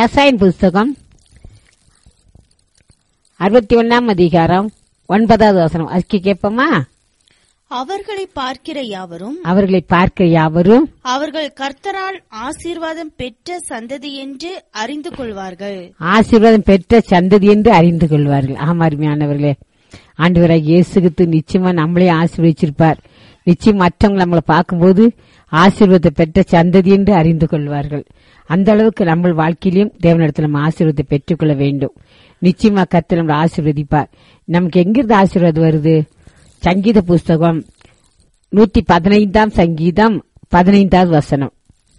ஏசாயின் புஸ்தகம் அறுபத்தி ஒன்னாம் அதிகாரம் ஒன்பதாவது வசனம் அதுக்கு கேட்போமா அவர்களை பார்க்கிற யாவரும் அவர்களை பார்க்க யாவரும் அவர்கள் கர்த்தரால் ஆசீர்வாதம் பெற்ற சந்ததி என்று அறிந்து கொள்வார்கள் ஆசீர்வாதம் பெற்ற சந்ததி என்று அறிந்து கொள்வார்கள் ஆமா அருமையானவர்களே ஆண்டவராக இயேசுகித்து நிச்சயமா நம்மளே ஆசீர்வதிச்சிருப்பார் நிச்சயம் மற்றவங்க நம்மளை பார்க்கும்போது ஆசீர்வாதத்தை பெற்ற சந்ததி என்று அறிந்து கொள்வார்கள் அந்த அளவுக்கு நம்ம வாழ்க்கையிலும் தேவனிடத்தில் நம்ம ஆசீர்வாதத்தை பெற்றுக்கொள்ள வேண்டும் நிச்சயமா கர்த்தர் நம்மளை ஆசீர்வதிப்பார் நமக்கு எங்கிருந்து ஆசீர்வாதம் வருது சங்கீத புஸ்தகம் நூத்தி பதினைந்தாம் சங்கீதம் பதினைந்தாவது வசனம்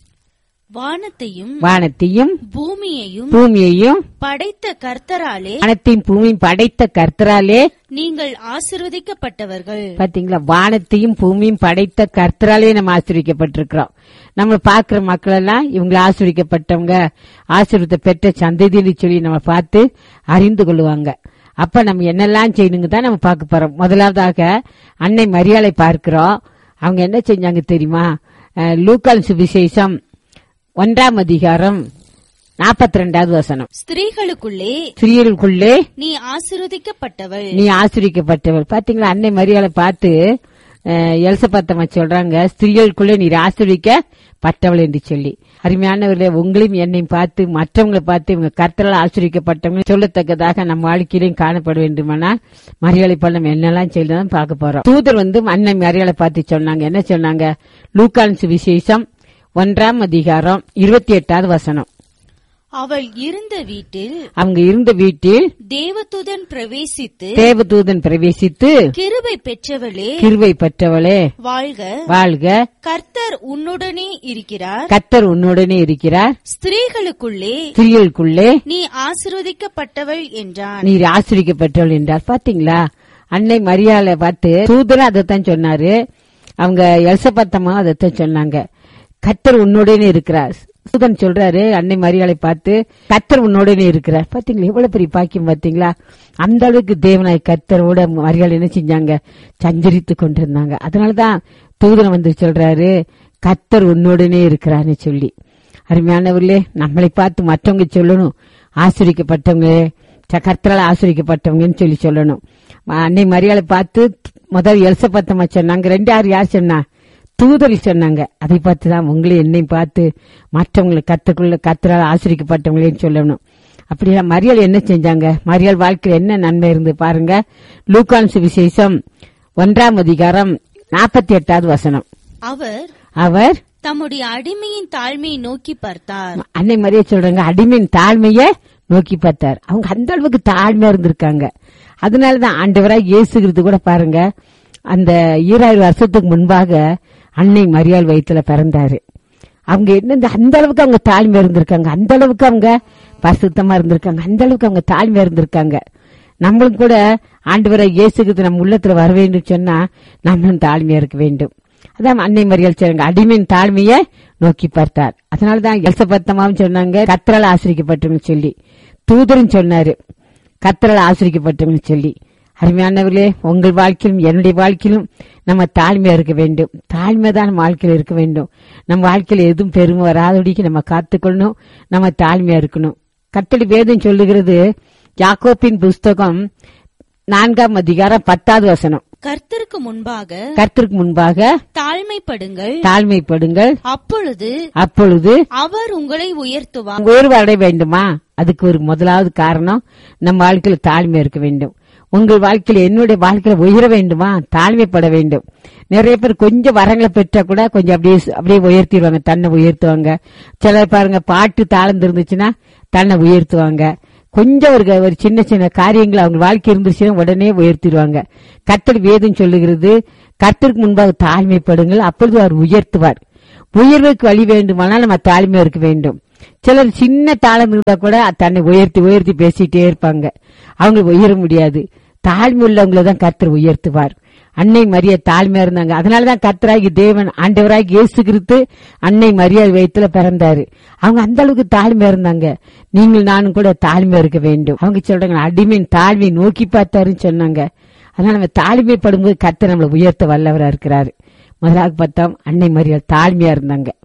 வானத்தையும் வானத்தையும் பூமியையும் பூமியையும் படைத்த கர்த்தராலே வானத்தையும் பூமியும் படைத்த கர்த்தராலே நீங்கள் ஆசீர்வதிக்கப்பட்டவர்கள் பாத்தீங்களா வானத்தையும் பூமியும் படைத்த கர்த்தராலே நம்ம ஆசிரியக்கப்பட்டிருக்கிறோம் நம்ம பார்க்கிற மக்கள் எல்லாம் இவங்க ஆசிரியக்கப்பட்டவங்க ஆசீர்வாதத்தை பெற்ற சந்ததின்னு சொல்லி நம்ம பார்த்து அறிந்து கொள்ளுவாங்க அப்ப நம்ம என்னெல்லாம் செய்யணுங்க தான் நம்ம பார்க்க போறோம் முதலாவதாக அன்னை மரியாதை பார்க்கிறோம் அவங்க என்ன செஞ்சாங்க தெரியுமா அஹ், லூக்கான் சுவிசேஷம் ஒன்றாம் அதிகாரம் நாற்பத்தி ரெண்டாவது வசனம் ஸ்திரீகளுக்குள்ளே சிறியர்களுக்குள்ளே நீ ஆசீர்வதிக்கப்பட்டவள் நீ ஆசிரியக்கப்பட்டவள் பாத்தீங்களா அன்னை மரியாதை பார்த்து எல்சபத்தம்மா சொல்றாங்க ஸ்திரீகளுக்குள்ளே நீர் ஆசிரியக்கப்பட்டவள் என்று சொல்லி அருமையானவர்களே உங்களையும் என்னையும் பார்த்து மற்றவங்களை பார்த்து இவங்க கர்த்தரால் ஆசிரியக்கப்பட்டவங்க சொல்லத்தக்கதாக நம்ம வாழ்க்கையிலையும் காணப்பட வேண்டுமானால் மரியாதை பள்ளம் என்னெல்லாம் செய்யலாம் பார்க்க போறோம் தூதர் வந்து அன்னை மரியாதை பார்த்து சொன்னாங்க என்ன சொன்னாங்க லூக்கான் விசேஷம் ஒன்றாம் அதிகாரம் இருபத்தி எட்டாவது வசனம் அவள் இருந்த வீட்டில் அவங்க இருந்த வீட்டில் தேவதூதன் பிரவேசித்து தேவதூதன் பிரவேசித்து கிருபை பெற்றவளே கிருவை பெற்றவளே வாழ்க வாழ்க கர்த்தர் உன்னுடனே இருக்கிறார் கத்தர் உன்னுடனே இருக்கிறார் ஸ்திரீகளுக்குள்ளே ஸ்திரீகளுக்குள்ளே நீ ஆசீர்வதிக்கப்பட்டவள் என்றான் நீர் ஆசிரிக்கப்பட்டவள் என்றார் பாத்தீங்களா அன்னை மரியாதை பார்த்து தூதரும் அதைத்தான் சொன்னாரு அவங்க எல்சபத்தம்மா அதைத்தான் சொன்னாங்க கத்தர் உன்னோடனே இருக்கிறார் தூதன் சொல்றாரு அன்னை மரியாதை பார்த்து கத்தர் உன்னோடனே இருக்கிறார் பாத்தீங்களா எவ்வளவு பெரிய பாக்கியம் பாத்தீங்களா அந்த அளவுக்கு தேவனாய் கத்தரோட மரியாதை என்ன செஞ்சாங்க சஞ்சரித்து கொண்டிருந்தாங்க அதனாலதான் தூதன் வந்து சொல்றாரு கத்தர் உன்னோடனே இருக்கிறான்னு சொல்லி அருமையானவர்களே நம்மளை பார்த்து மற்றவங்க சொல்லணும் ஆசிரிக்கப்பட்டவங்க ச- கர்த்தரால் ஆசிரிக்கப்பட்டவங்கன்னு சொல்லி சொல்லணும் ம- அன்னை மரியாதை பார்த்து முதல் எல்சபத்தம்மா சொன்னாங்க ரெண்டு யார் யார் சொன்னா தூதரி சொன்னாங்க அதை பார்த்து தான் உங்களை என்னையும் பார்த்து மற்றவங்களை கத்துக்குள்ள கர்த்தரால் ஆசிரிக்கப்பட்டவங்களேன்னு சொல்லணும் அப்படியா மரியாள் என்ன செஞ்சாங்க மரியாள் வாழ்க்கையில் என்ன நன்மை இருந்து பாருங்க லூக்கான் சுவிசேஷம் ஒன்றாம் அதிகாரம் நாற்பத்தி எட்டாவது வசனம் அவர் அவர் தம்முடைய அடிமையின் தாழ்மையை நோக்கி பார்த்தார் அன்னை மரியா சொல்றாங்க அடிமையின் தாழ்மைய நோக்கி பார்த்தார் அவங்க அந்த அளவுக்கு தாழ்மையா இருந்திருக்காங்க அதனாலதான் ஆண்டவராய் இயேசுகிறது கூட பாருங்க அந்த ஈராயிரம் வருஷத்துக்கு முன்பாக அன்னை மரியாள் வயித்துல பிறந்தாரு அவங்க என்ன இந்த- அந்த அளவுக்கு அவங்க தாழ்மையா இருந்திருக்காங்க அந்த அளவுக்கு அவங்க பரிசுத்தமா இருந்திருக்காங்க அந்த அளவுக்கு அவங்க தாழ்மையா இருந்திருக்காங்க நம்மளும் கூட ஆண்டவரை இயேசுகிறது நம்ம உள்ளத்துல வர வேண்டும் சொன்னா நம்மளும் தாழ்மையா இருக்க வேண்டும் அதான் அன்னை மரியாள் சொல்றாங்க அடிமையின் தாழ்மையை நோக்கி பார்த்தார் அதனாலதான் எல்சபத்தமாவும் சொன்னாங்க கத்தரால் ஆசிரிக்கப்பட்டவங்க சொல்லி தூதரும் சொன்னாரு கத்தரால் ஆசிரிக்கப்பட்டவங்க சொல்லி அருமையானவர்களே உங்கள் வாழ்க்கையிலும் என்னுடைய வாழ்க்கையிலும் நம்ம தாழ்மையா இருக்க வேண்டும் தாழ்மை தான் நம்ம வாழ்க்கையில் இருக்க வேண்டும் நம்ம வாழ்க்கையில எதுவும் பெருமை வராதபடிக்கு நம்ம காத்துக்கொள்ளணும் நம்ம தாழ்மையா இருக்கணும் கத்தடி வேதம் சொல்லுகிறது யாக்கோப்பின் புஸ்தகம் நான்காம் அதிகாரம் பத்தாவது வசனம் கர்த்தருக்கு முன்பாக கர்த்தருக்கு முன்பாக தாழ்மைப்படுங்கள் தாழ்மைப்படுங்கள் அப்பொழுது அப்பொழுது அவர் உங்களை உயர்த்துவார் உயர்வு அடைய வேண்டுமா அதுக்கு ஒரு முதலாவது காரணம் நம்ம வாழ்க்கையில தாழ்மை இருக்க வேண்டும் உங்கள் வாழ்க்கையில என்னுடைய வாழ்க்கையில உயர வேண்டுமா தாழ்மைப்பட வேண்டும் நிறைய பேர் கொஞ்சம் வரங்களை பெற்றா கூட கொஞ்சம் அப்படியே அப்படியே உயர்த்திடுவாங்க தன்னை உயர்த்துவாங்க சிலர் பாருங்க பாட்டு தாழ்ந்து இருந்துச்சுன்னா தன்னை உயர்த்துவாங்க கொஞ்சம் ஒரு ஒரு சின்ன சின்ன காரியங்கள் அவங்க வாழ்க்கை இருந்துச்சுன்னா உடனே உயர்த்திடுவாங்க கர்த்தர் வேதம் சொல்லுகிறது கர்த்தருக்கு முன்பாக தாழ்மைப்படுங்கள் அப்பொழுது அவர் உயர்த்துவார் உயர்வுக்கு வழி வேண்டுமானால் நம்ம தாழ்மையா இருக்க வேண்டும் சிலர் சின்ன தாளம் இருந்தா கூட தன்னை உயர்த்தி உயர்த்தி பேசிட்டே இருப்பாங்க அவங்க உயர முடியாது தாழ்மை உள்ளவங்களை தான் கர்த்தர் உயர்த்துவார் அன்னை மரியா தாழ்மையா இருந்தாங்க அதனாலதான் கர்த்தராகி தேவன் ஆண்டவராகி இயேசு கிறிஸ்து அன்னை மரியா வயித்துல பிறந்தாரு அவங்க அந்த அளவுக்கு தாழ்மையா இருந்தாங்க நீங்கள் நானும் கூட தாழ்மையா இருக்க வேண்டும் அவங்க சொல்றாங்க அடிமையின் தாழ்மை நோக்கி பார்த்தாருன்னு சொன்னாங்க அதனால நம்ம தாழ்மைப்படும்போது கர்த்தர் நம்மளை உயர்த்த வல்லவரா இருக்கிறாரு முதலாக பார்த்தோம் அன்னை மரியாள் தாழ்மையா இருந்தாங்க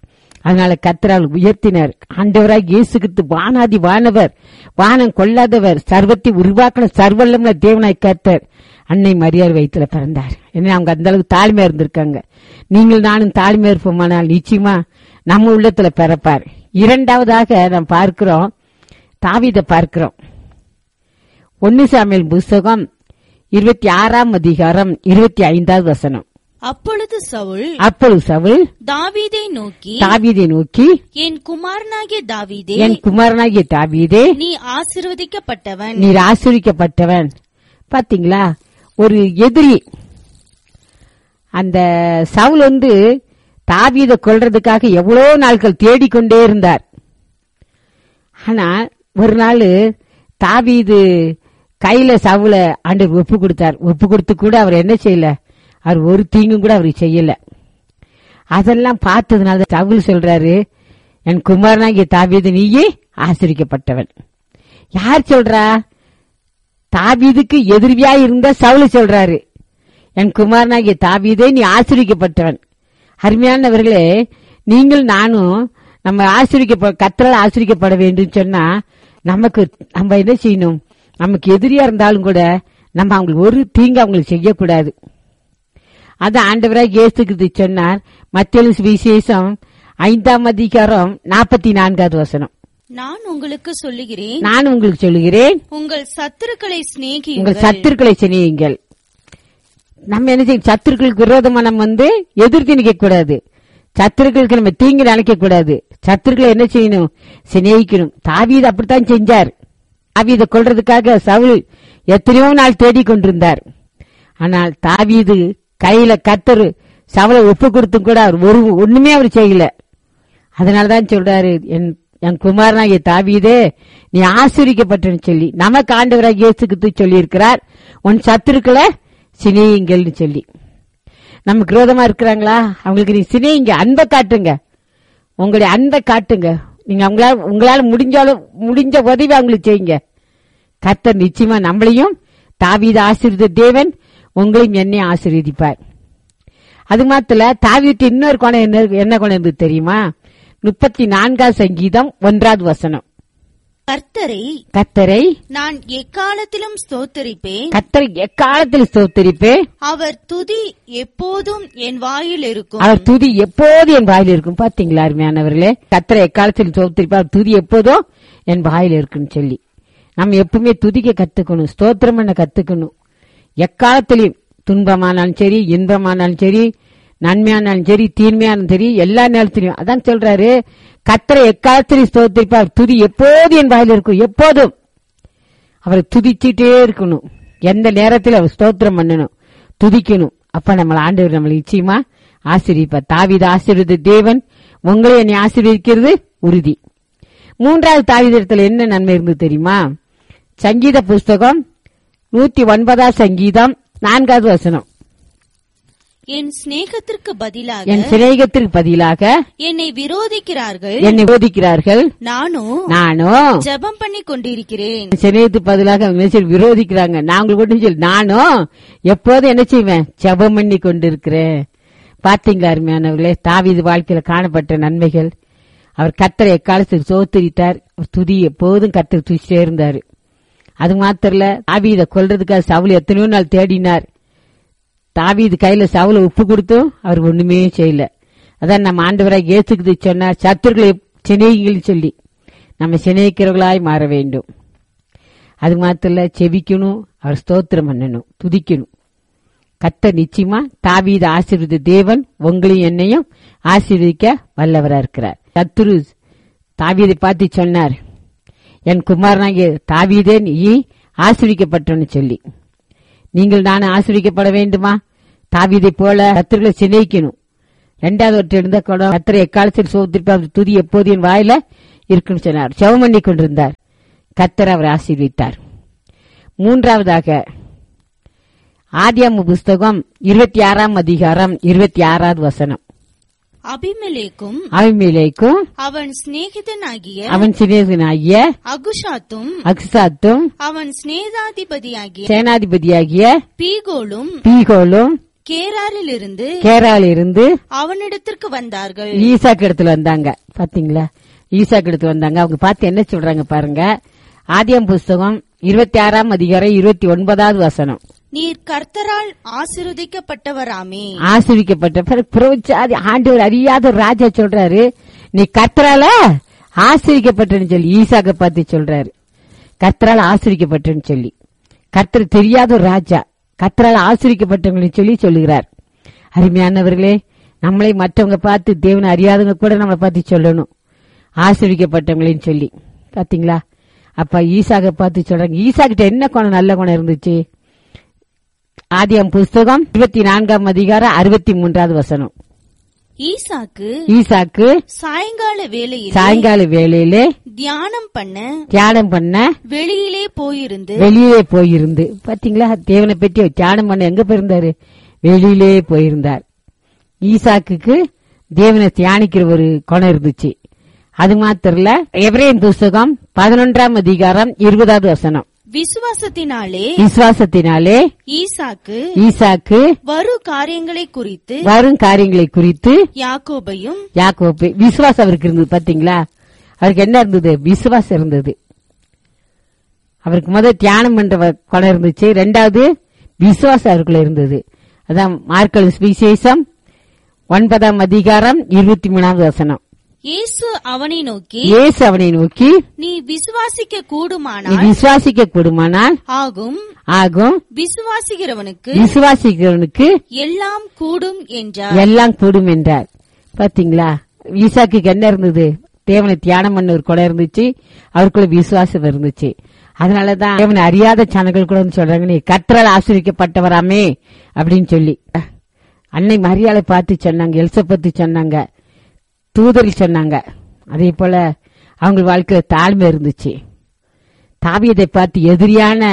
அதனால கத்தரால் உயர்த்தினார் ஆண்டவராய் இயேசு கிறிஸ்து வானாதி வானவர் வானம் கொள்ளாதவர் சர்வத்தை உருவாக்கின சர்வல்லம்ல தேவனாய் கர்த்தர் அன்னை மரியாதை வயிற்றுல பிறந்தார் ஏன்னா அவங்க அந்த அளவுக்கு தாழ்மையா இருந்திருக்காங்க நீங்கள் நானும் தாழ்மையா இருப்போமானால் நிச்சயமா நம்ம உள்ளத்துல பிறப்பார் இரண்டாவதாக நாம் பார்க்கிறோம் தாவீதை பார்க்கிறோம் ஒன்னு சாமியல் புஸ்தகம் இருபத்தி ஆறாம் அதிகாரம் இருபத்தி ஐந்தாவது வசனம் அப்பொழுது சவுல் அப்பொழுது சவுல் தாவீதை நோக்கி தாவீதை நோக்கி என் குமாரனாகிய தாவீதே என் குமாரனாகிய தாவீதே நீ ஆசிர்வதிக்கப்பட்டவன் நீர் ஆசிரிக்கப்பட்டவன் பாத்தீங்களா ஒரு எதிரி அந்த சவுல் வந்து தாவீதை கொல்றதுக்காக எவ்வளவு நாட்கள் தேடிக்கொண்டே இருந்தார் ஆனா ஒரு நாள் தாவீது கையில சவுல ஆண்டவர் ஒப்பு கொடுத்தார் ஒப்பு கொடுத்து கூட அவர் என்ன செய்யல அவர் ஒரு தீங்கும் கூட அவருக்கு செய்யல அதெல்லாம் பார்த்ததுனால சவுல் சொல்றாரு என் குமாரனாகிய தாவீது நீயே ஆசிரிக்கப்பட்டவன் யார் சொல்றா தாவீதுக்கு எதிர்வியா இருந்த சவுல சொல்றாரு என் குமாரனாகிய தாவீதே நீ ஆசிரிக்கப்பட்டவன் அருமையானவர்களே நீங்கள் நானும் நம்ம ஆசிரிக்க கத்தரால் ஆசிரிக்கப்பட வேண்டும் சொன்னா நமக்கு நம்ம என்ன செய்யணும் நமக்கு எதிரியா இருந்தாலும் கூட நம்ம அவங்களுக்கு ஒரு தீங்கு அவங்களுக்கு செய்யக்கூடாது அது ஆண்டவராக இயேசுக்கு சொன்னார் மத்திய விசேஷம் ஐந்தாம் அதிகாரம் நாற்பத்தி நான்காவது வசனம் நான் உங்களுக்கு சொல்லுகிறேன் நான் உங்களுக்கு சொல்லுகிறேன் உங்கள் சத்துருக்களை உங்கள் சிநேகியுங்கள் சத்துருக்களை சினியுங்கள் நம்ம என்ன செய்யும் சத்துருக்களுக்கு விரோதமா நம்ம வந்து எதிர்த்து நிக்க கூடாது சத்துருக்களுக்கு நம்ம தீங்கு நினைக்க கூடாது சத்துருக்களை என்ன செய்யணும் சிநேகிக்கணும் தாவீது அப்படித்தான் செஞ்சார் தாவீதை கொல்றதுக்காக சவுல் எத்தனையோ நாள் தேடிக் கொண்டிருந்தார் ஆனால் தாவீது கையில கத்தரு சவலை ஒப்பு கொடுத்தும் கூட அவர் ஒரு ஒண்ணுமே அவர் செய்யல அதனாலதான் சொல்றாரு என் என் குமாரனாகிய தாவீதே நீ ஆசிரிக்கப்பட்டன்னு சொல்லி நமக்கு ஆண்டவராக இயேசுக்கு சொல்லி இருக்கிறார் உன் சத்துருக்களை சிநேகிங்கள்னு சொல்லி நமக்கு விரோதமா இருக்கிறாங்களா அவங்களுக்கு நீ சிநேகிங்க அன்பை காட்டுங்க உங்களுடைய அன்பை காட்டுங்க நீங்க அவங்களால உங்களால முடிஞ்சாலும் முடிஞ்ச உதவி அவங்களுக்கு செய்யுங்க கர்த்தர் நிச்சயமா நம்மளையும் தாவீது ஆசீர்வதித்த தேவன் உங்களையும் என்னையும் ஆசீர்வதிப்பார் அது மாத்திர தாவீட்டு இன்னொரு குணம் என்ன என்ன குணம் இருந்தது தெரியுமா முப்பத்தி நான்காவது சங்கீதம் ஒன்றாவது வசனம் கர்த்தரை கத்தரை நான் எக்காலத்திலும் ஸ்தோத்தரிப்பேன் கத்தரை எக்காலத்தில் ஸ்தோத்தரிப்பே அவர் துதி எப்போதும் என் வாயில் இருக்கும் அவர் துதி எப்போது என் வாயில் இருக்கும் பாத்தீங்களா அருமையானவர்களே கத்தரை எக்காலத்தில் ஸ்தோத்தரிப்பா அவர் துதி எப்போதும் என் வாயில் இருக்குன்னு சொல்லி நம்ம எப்பவுமே துதிக்க கத்துக்கணும் ஸ்தோத்திரம் பண்ண கத்துக்கணும் எக்காலத்திலையும் துன்பமானாலும் சரி இன்பமானாலும் சரி நன்மையானாலும் சரி தீன்மையானாலும் சரி எல்லா நேரத்திலையும் அதான் சொல்றாரு கத்தரை எக்காலத்திலையும் ஸ்தோத்திரிப்பா அவர் துதி எப்போது என் வாயில் இருக்கும் எப்போதும் அவரை துதிச்சிட்டே இருக்கணும் எந்த நேரத்தில் அவர் ஸ்தோத்திரம் பண்ணணும் துதிக்கணும் அப்ப நம்மள ஆண்டவர் நம்மளை நிச்சயமா ஆசீர்விப்பார் தாவீது ஆசீர்வதி தேவன் உங்களை என்னை ஆசீர்வதிக்கிறது உறுதி மூன்றாவது தாவீதத்தில் என்ன நன்மை இருந்தது தெரியுமா சங்கீத புஸ்தகம் நூத்தி ஒன்பதாம் சங்கீதம் நான்காவது வசனம் என் சிநேகத்திற்கு பதிலாக என் சிநேகத்திற்கு பதிலாக என்னை விரோதிக்கிறார்கள் என்னை போதிக்கிறார்கள் நானும் நானும் ஜெபம் பண்ணி கொண்டிருக்கிறேன் சிநேகத்துக்கு பதிலாக அவங்க என்ன செய்ய விரோதிக்கிறாங்க நாங்கள் கூட சொல்லி நானும் எப்போதும் என்ன செய்வேன் ஜெபம் பண்ணி கொண்டிருக்கிறேன் பாத்தீங்களா அருமையானவர்களே தாவீது வாழ்க்கையில காணப்பட்ட நன்மைகள் அவர் கத்தரை எக்காலத்துக்கு சோத்தரித்தார் அவர் துதி எப்போதும் கத்தர் துதிச்சே இருந்தாரு அது மாத்திரல தாவீதை கொல்றதுக்காக சவுல் எத்தனையோ நாள் தேடினார் தாவீது கையில சவுல உப்பு கொடுத்தும் அவர் ஒண்ணுமே செய்யல அதான் நம்ம ஆண்டவராக இயேசுக்கு சொன்னார் சத்துருக்களை சிநேகிகள் சொல்லி நம்ம சிநேகிக்கிறவர்களாய் மாற வேண்டும் அது மாத்திரல செவிக்கணும் அவர் ஸ்தோத்திரம் பண்ணணும் துதிக்கணும் கத்த நிச்சயமா தாவீத ஆசீர்வதி தேவன் உங்களையும் என்னையும் ஆசீர்வதிக்க வல்லவரா இருக்கிறார் சத்துரு தாவீதை பார்த்து சொன்னார் என் குமாரனாகிய தாவீதே நீ ஆசிரிக்கப்பட்டன்னு சொல்லி நீங்கள் நான் ஆசிரிக்கப்பட வேண்டுமா தாவீதை போல கத்திரிகளை சிநேகிக்கணும் ரெண்டாவது ஒருத்தர் இருந்த கூட கத்திரை எக்காலத்தில் சோத்திருப்பார் துதி எப்போது என் வாயில இருக்குன்னு சொன்னார் செவம் பண்ணி கொண்டிருந்தார் கத்தர் அவர் ஆசீர்வித்தார் மூன்றாவதாக ஆதியாம புஸ்தகம் இருபத்தி ஆறாம் அதிகாரம் இருபத்தி ஆறாவது வசனம் அபிமெலேக்கும் அவிமேலேக்கும் அவன் சிநேகிதனாகிய அவன் சிநேகனாகிய அகுஷாத்தும் அக்சாத்தும் அவன் சிநேகாதிபதியாகிய சேனாதிபதியாகிய பீகோலும் பீகோலும் கேராரிலிருந்து கேரால இருந்து அவனிடத்திற்கு வந்தார்கள் ஈசாக்கு இடத்துல வந்தாங்க பாத்தீங்களா ஈசாக்கு இடத்துல வந்தாங்க அவங்க பார்த்து என்ன சொல்றாங்க பாருங்க ஆதியம் புஸ்தகம் இருபத்தி ஆறாம் அதிகாரம் இருபத்தி ஒன்பதாவது வசனம் நீர் கர்த்தரால் ஆசிர்வதிக்கப்பட்டவராமே ஆசிரிக்கப்பட்ட பிறகு புறவிச்சாதி ஆண்டவர் அறியாத ஒரு ராஜா சொல்றாரு நீ கர்த்தரால ஆசிரிக்கப்பட்டன்னு சொல்லி ஈசாக்க பார்த்து சொல்றாரு கர்த்தரால ஆசிரிக்கப்பட்டன்னு சொல்லி கர்த்தர் தெரியாத ஒரு ராஜா கர்த்தரால ஆசிரிக்கப்பட்டவங்கன்னு சொல்லி சொல்லுகிறார் அருமையானவர்களே நம்மளை மற்றவங்க பார்த்து தேவனை அறியாதவங்க கூட நம்மளை பார்த்து சொல்லணும் ஆசிரிக்கப்பட்டவங்களேன்னு சொல்லி பாத்தீங்களா அப்ப ஈசாக பார்த்து சொல்றாங்க ஈசாக்கிட்ட என்ன குணம் நல்ல குணம் இருந்துச்சு ஆதியம் புஸ்தகம் இருபத்தி நான்காம் அதிகாரம் அறுபத்தி மூன்றாவது வசனம் ஈசாக்கு ஈசாக்கு சாயங்கால வேளையில் சாயங்கால வேளையிலே தியானம் பண்ண தியானம் பண்ண வெளியிலே போயிருந்து வெளியிலே போயிருந்து பாத்தீங்களா தேவனை பற்றி தியானம் பண்ண எங்க போயிருந்தாரு வெளியிலே போயிருந்தார் ஈசாக்குக்கு தேவனை தியானிக்கிற ஒரு குணம் இருந்துச்சு அது மாத்திரம் இல்ல எவரேன் புஸ்தகம் பதினொன்றாம் அதிகாரம் இருபதாவது வசனம் விசுவாசத்தினாலே விசுவாசத்தினாலே ஈசாக்கு ஈசாக்கு வரு காரியங்களை குறித்து வரும் காரியங்களை குறித்து யாக்கோபையும் யாக்கோப்பு விசுவாசம் அவருக்கு இருந்தது பாத்தீங்களா அவருக்கு என்ன இருந்தது விசுவாசம் இருந்தது அவருக்கு முதல் தியானம் பண்ற வ- குணம் இருந்துச்சு ரெண்டாவது விசுவாசம் அவருக்குள்ள இருந்தது அதான் மார்க்கல் விசேஷம் ஒன்பதாம் அதிகாரம் இருபத்தி மூணாவது வசனம் இயேசு அவனை நோக்கி இயேசு அவனை நோக்கி நீ விசுவாசிக்க நீ கூடுமானால் விசுவாசிக்க கூடுமானால் ஆகும் ஆகும் விசுவாசிக்கிறவனுக்கு விசுவாசிக்கிறவனுக்கு எல்லாம் கூடும் என்றார் எல்லாம் கூடும் என்றார் பாத்தீங்களா ஈசாக்கு என்ன இருந்தது தேவனை தியானம் பண்ண ஒரு குடம் இருந்துச்சு அவருக்குள்ள விசுவாசம் இருந்துச்சு அதனாலதான் தேவனை அறியாத சனங்கள் கூட வந்து சொல்றாங்க நீ கத்தரால் ஆசிரிக்கப்பட்டவராமே அப்படின்னு சொல்லி அன்னை மரியாதை பார்த்து சொன்னாங்க எல்சப்பத்து சொன்னாங்க தூதர் சொன்னாங்க அதே போல அவங்க வாழ்க்கையில தாழ்மை இருந்துச்சு தாவியதை பார்த்து எதிரியான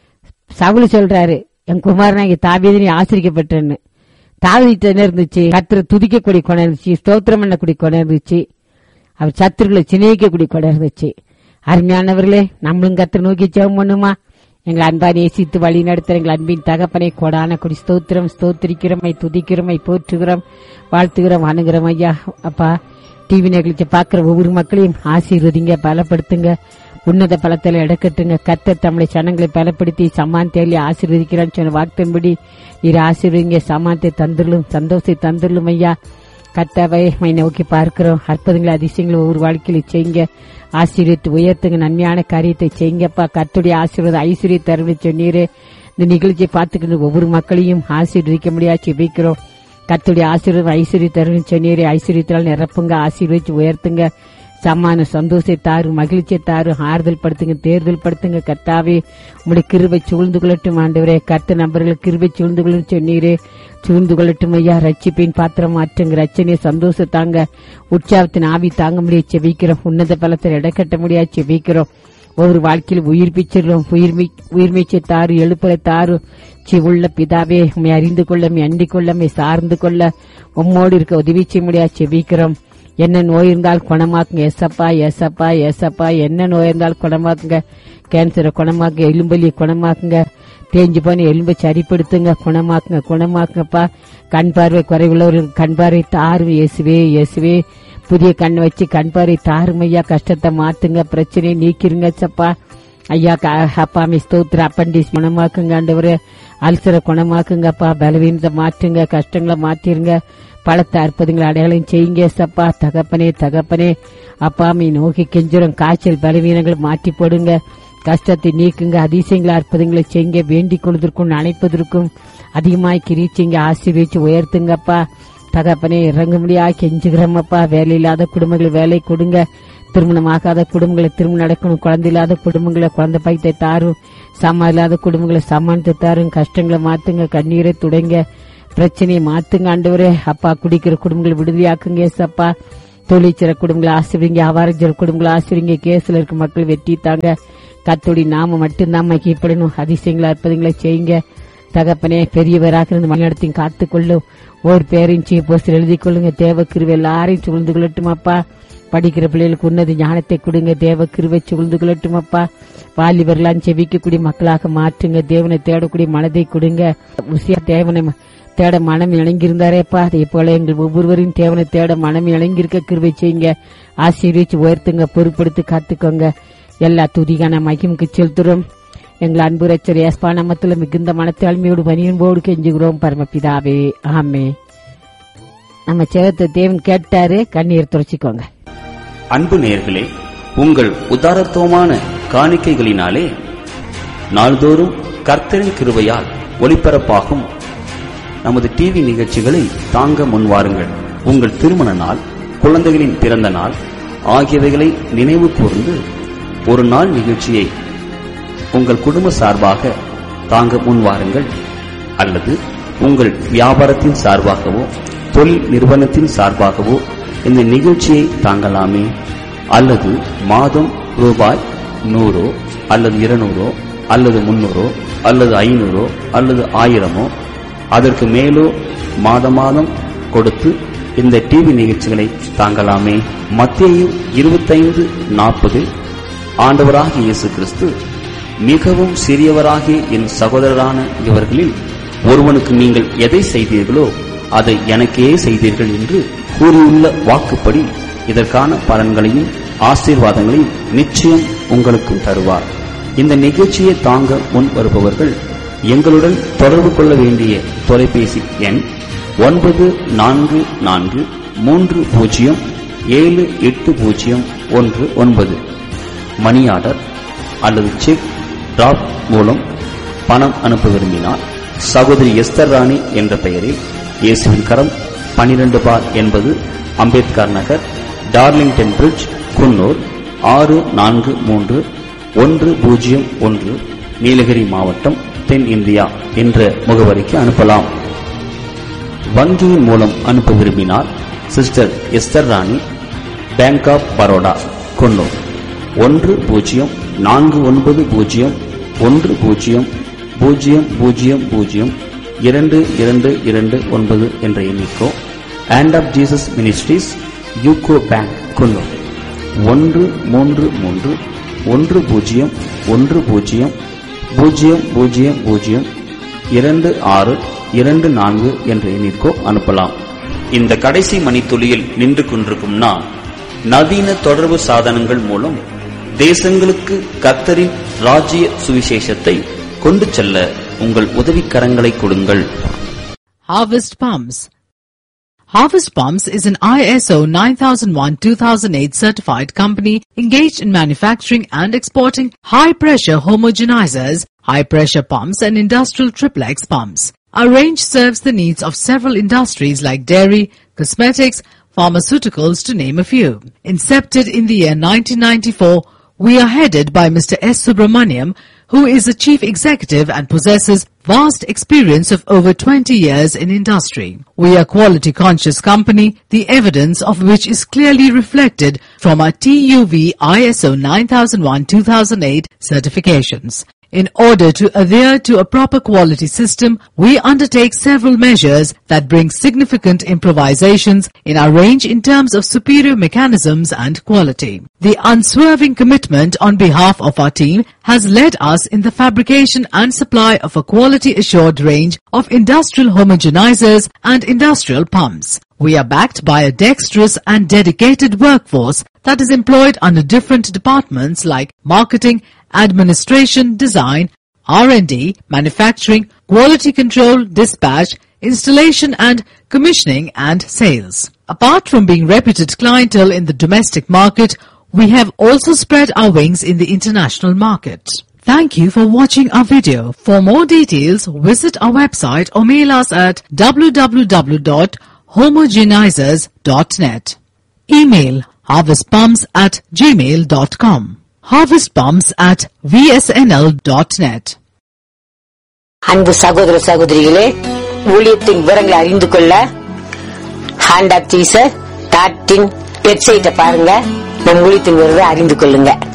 சவுல் சொல்றாரு என் குமாரனாகி தாவியதை நீ ஆசிரிக்கப்பட்டேன்னு தாவிட்டு என்ன இருந்துச்சு கத்திர துதிக்கக்கூடிய குணம் இருந்துச்சு ஸ்தோத்திரம் பண்ணக்கூடிய குணம் இருந்துச்சு அவர் சத்துருக்களை சிநேகிக்கக்கூடிய குணம் இருந்துச்சு அருமையானவர்களே நம்மளும் கத்திர நோக்கி ஜெபம் பண்ணுமா எங்களை அன்பா நேசித்து வழி நடத்துற எங்கள் அன்பின் தகப்பனை கொடான கொடி ஸ்தோத்திரம் ஸ்தோத்திரிக்கிறோமை துதிக்கிறோமை போற்றுகிறோம் வாழ்த்துகிறோம் அணுகிறோம் ஐயா அப்பா டிவி நிகழ்ச்சி பார்க்கிற ஒவ்வொரு மக்களையும் ஆசீர்வதிங்க பலப்படுத்துங்க உன்னத பலத்தில் இடக்கட்டுங்க கத்த தமிழை சனங்களை பலப்படுத்தி சமாந்தேலி ஆசீர்வதிக்கிறான்னு சொன்ன வாக்தன்படி நீர் ஆசீர்வதிங்க சமானத்தை தந்துள்ளும் சந்தோஷத்தை தந்துள்ளும் ஐயா கத்தாவை மை நோக்கி பார்க்கிறோம் அற்புதங்களை அதிசயங்களை ஒவ்வொரு வாழ்க்கையில செய்யுங்க ஆசீர்வித்து உயர்த்துங்க நன்மையான காரியத்தை செய்யுங்கப்பா கத்துடைய ஆசீர்வாத ஐஸ்வர்ய தருணை சொன்னீரே இந்த நிகழ்ச்சியை பார்த்துக்கிட்டு ஒவ்வொரு மக்களையும் ஆசீர்வதிக்க முடியாது செபிக்கிறோம் கத்துடைய ஆசீர்வாதம் ஐஸ்வர்ய தருணை சொன்னீரே ஐஸ்வர்யத்தால் நிரப்புங்க ஆசீர்வதிச்சு உயர்த்துங்க சமான சந்தோஷத்தை தாரு மகிழ்ச்சியை தாரு ஆறுதல் படுத்துங்க தேர்தல் படுத்துங்க கர்த்தாவே உங்களுடைய கிருபை சூழ்ந்து கொள்ளட்டும் ஆண்டவரே கர்த்த நபர்கள் கிருபை சூழ்ந்து கொள்ளும் சொன்னீரே சூழ்ந்து கொள்ளட்டும் ஐயா ரட்சிப்பின் பாத்திரம் மாற்றுங்க ரச்சனையை சந்தோஷத்தாங்க உற்சாகத்தின் ஆவி தாங்க முடியாது செபிக்கிறோம் உன்னத பலத்தில் இடக்கட்ட முடியாது செபிக்கிறோம் ஒவ்வொரு வாழ்க்கையில் உயிர்ப்பிச்சிடுறோம் உயிர்மி உயிர்மீச்சை தாரு எழுப்பலை தாரு சி உள்ள பிதாவே உண்மை அறிந்து கொள்ள உம்மை அண்டிக் கொள்ள உம்மை சார்ந்து கொள்ள உம்மோடு இருக்க உதவி செய்ய முடியாது செபிக்கிறோம் என்ன நோய் இருந்தால் குணமாக்குங்க எசப்பா எசப்பா எசப்பா என்ன நோய் இருந்தால் குணமாக்குங்க கேன்சரை குணமாக்குங்க எலும்பலி குணமாக்குங்க தேஞ்சு போன எலும்பை சரிப்படுத்துங்க குணமாக்குங்க குணமாக்குங்கப்பா கண் பார்வை குறைவுள்ளவர்களுக்கு கண் பார்வை தாரும் இயேசுவே இயேசுவே புதிய கண் வச்சு கண் பார்வை தாரும் ஐயா கஷ்டத்தை மாத்துங்க பிரச்சனையை நீக்கிருங்க சப்பா ஐயா க- அப்பா மீ ஸ்தோத்திர அப்பண்டிஸ் குணமாக்குங்க ஆண்டவரே அல்சரை குணமாக்குங்கப்பா பலவீனத்தை மாற்றுங்க கஷ்டங்களை மாத்திருங்க பழத்தை அற்புதங்களை அடையாளம் செய்யுங்க சப்பா தகப்பனே தகப்பனே அப்பா மீ நோக்கி கெஞ்சுரம் காய்ச்சல் பலவீனங்களை மாற்றி போடுங்க கஷ்டத்தை நீக்குங்க அதிசயங்களை அற்புதங்களை செய்யுங்க வேண்டிக் கொள்வதற்கும் நினைப்பதற்கும் அதிகமாய் கிரீச்சிங்க ஆசீர்வதிச்சு உயர்த்துங்கப்பா தகப்பனே இறங்க முடியா கெஞ்சுகிறோமப்பா வேலை இல்லாத குடும்பங்களை வேலை கொடுங்க திருமணமாகாத குடும்பங்களை திருமணம் நடக்கணும் குழந்தை இல்லாத குடும்பங்களை குழந்தை பைத்தை தாரும் சமா இல்லாத குடும்பங்களை சமாளித்து தாரும் கஷ்டங்களை மாத்துங்க கண்ணீரை துடைங்க பிரச்சனையை மாத்துங்க ஆண்டவரே அப்பா குடிக்கிற குடும்பங்களை விடுதலையாக்குங்க ஏசப்பா தொழிற்சிற குடும்பங்களை ஆசிரியங்க அவாரஞ்சர குடும்பங்களை ஆசிரியங்க கேஸ்ல இருக்க மக்கள் வெட்டி தாங்க கத்தோடி நாம மட்டும்தான் மகிப்படணும் அதிசயங்களை அற்புதங்களை செய்யுங்க தகப்பனே பெரியவராக இருந்து மணிநடத்தையும் காத்துக்கொள்ளும் ஒரு பேரையும் போஸ்டர் எழுதி கொள்ளுங்க தேவ கிருவை எல்லாரையும் சூழ்ந்து கொள்ளட்டும் அப்பா படிக்கிற பிள்ளைகளுக்கு உன்னத ஞானத்தை கொடுங்க தேவ கிருவை சூழ்ந்து கொள்ளட்டும் அப்பா வாலிபர்லாம் செவிக்கக்கூடிய மக்களாக மாற்றுங்க தேவனை தேடக்கூடிய மனதை கொடுங்க உசியா தேவனை ம- தேட மனம் இணங்கியிருந்தாரேப்பா அதே போல எங்கள் ஒவ்வொருவரையும் தேவனை தேட மனம் இணங்கியிருக்க கிருவை செய்யுங்க ஆசீர்வச்சு உயர்த்துங்க பொறுப்படுத்தி காத்துக்கோங்க எல்லா துதிகான மகிமுக்கு செலுத்துறோம் எங்கள் அன்பு ரச்சர் ஏஸ்பா நாமத்துல மிகுந்த மனத்தாழ்மையோடு பணியன்போடு கெஞ்சுகிறோம் பரமபிதாவே ஆமே நம்ம சேவத்தை தேவன் கேட்டாரு கண்ணீர் துடைச்சிக்கோங்க அன்பு நேயர்களே உங்கள் உதாரத்துவமான காணிக்கைகளினாலே நாள்தோறும் கர்த்தரின் கிருபையால் ஒளிபரப்பாகும் நமது டிவி நிகழ்ச்சிகளை தாங்க முன்வாருங்கள் உங்கள் திருமண நாள் குழந்தைகளின் பிறந்த நாள் ஆகியவைகளை நினைவு கூர்ந்து ஒரு நாள் நிகழ்ச்சியை உங்கள் குடும்ப சார்பாக தாங்க முன்வாருங்கள் அல்லது உங்கள் வியாபாரத்தின் சார்பாகவோ தொழில் நிறுவனத்தின் சார்பாகவோ இந்த நிகழ்ச்சியை தாங்கலாமே அல்லது மாதம் ரூபாய் நூறோ அல்லது இருநூறோ அல்லது முன்னூறோ அல்லது ஐநூறோ அல்லது ஆயிரமோ அதற்கு மேலோ மாத மாதம் கொடுத்து இந்த டிவி நிகழ்ச்சிகளை தாங்கலாமே மத்திய இருபத்தைந்து நாற்பது ஆண்டவராகிய இயேசு கிறிஸ்து மிகவும் சிறியவராகிய என் சகோதரரான இவர்களில் ஒருவனுக்கு நீங்கள் எதை செய்தீர்களோ அதை எனக்கே செய்தீர்கள் என்று கூறியுள்ள வாக்குப்படி இதற்கான பலன்களையும் ஆசீர்வாதங்களையும் நிச்சயம் உங்களுக்கும் தருவார் இந்த நிகழ்ச்சியை தாங்க முன் வருபவர்கள் எங்களுடன் தொடர்பு கொள்ள வேண்டிய தொலைபேசி எண் ஒன்பது நான்கு நான்கு மூன்று பூஜ்ஜியம் ஏழு எட்டு பூஜ்ஜியம் ஒன்று ஒன்பது மணி ஆர்டர் அல்லது செக் டிராப் மூலம் பணம் அனுப்ப விரும்பினால் சகோதரி எஸ்தர் ராணி என்ற பெயரில் இயேசுவின் கரம் பனிரெண்டு பார் என்பது அம்பேத்கர் நகர் டார்லிங்டன் பிரிட்ஜ் குன்னூர் ஆறு நான்கு மூன்று ஒன்று பூஜ்ஜியம் ஒன்று நீலகிரி மாவட்டம் தென் இந்தியா என்ற முகவரிக்கு அனுப்பலாம் வங்கியின் மூலம் அனுப்ப விரும்பினால் sister Esther Rani bank of Baroda Coonoor ஒன்று பூஜ்ஜியம் நான்கு ஒன்பது பூஜ்ஜியம் ஒன்று பூஜ்ஜியம் பூஜ்ஜியம் பூஜ்ஜியம் பூஜ்ஜியம் இரண்டு இரண்டு இரண்டு ஒன்பது என்ற எண்ணிக்கோ hand of Jesus ministries UCO bank Coonoor ஒன்று மூன்று மூன்று ஒன்று பூஜ்ஜியம் ஒன்று பூஜ்ஜியம் பூஜ்ஜியம் பூஜ்ஜியம் பூஜ்ஜியம் இரண்டு ஆறு இரண்டு நான்கு என்ற எண்ணிற்கோ அனுப்பலாம் இந்த கடைசி மணித்துளியில் நின்று கொண்டிருக்கும் நான் நவீன தொடர்பு சாதனங்கள் மூலம் தேசங்களுக்கு கத்தரின் ராஜ்ய சுவிசேஷத்தை கொண்டு செல்ல உங்கள் உதவிக்கரங்களை கொடுங்கள் Harvest Palms. Harvest Palms is an ISO 9001-2008 certified company engaged in manufacturing and exporting high-pressure homogenizers, high-pressure pumps and industrial triplex pumps. Our range serves the needs of several industries like dairy, cosmetics, pharmaceuticals to name a few. Incepted in the year 1994, we are headed by Mr. S. Subramaniam, who is the chief executive and possesses vast experience of over 20 years in industry. We are quality conscious company, the evidence of which is clearly reflected from our TUV ISO 9001-2008 certifications. In order to adhere to a proper quality system, we undertake several measures that bring significant improvisations in our range in terms of superior mechanisms and quality. The unswerving commitment on behalf of our team has led us in the fabrication and supply of a quality assured range of industrial homogenizers and industrial pumps. We are backed by a dexterous and dedicated workforce that is employed under different departments like marketing, administration, design, R&D, manufacturing, quality control, dispatch, installation and commissioning and sales. Apart from being reputed clientele in the domestic market, we have also spread our wings in the international market. Thank you for watching our video. For more details, visit our website or mail us at www.homogenizers.net. Email harvestpumps at gmail.com. Harvestpumps at vsnl.net. அன்பு சகோதர சகோதரிகளே ஊழியத்தின் விவரங்களை அறிந்து கொள்ள hand of Jesus dot in வெப்சைட்டை பாருங்க நம் ஊழியத்தின் விவரத்தை அறிந்து கொள்ளுங்க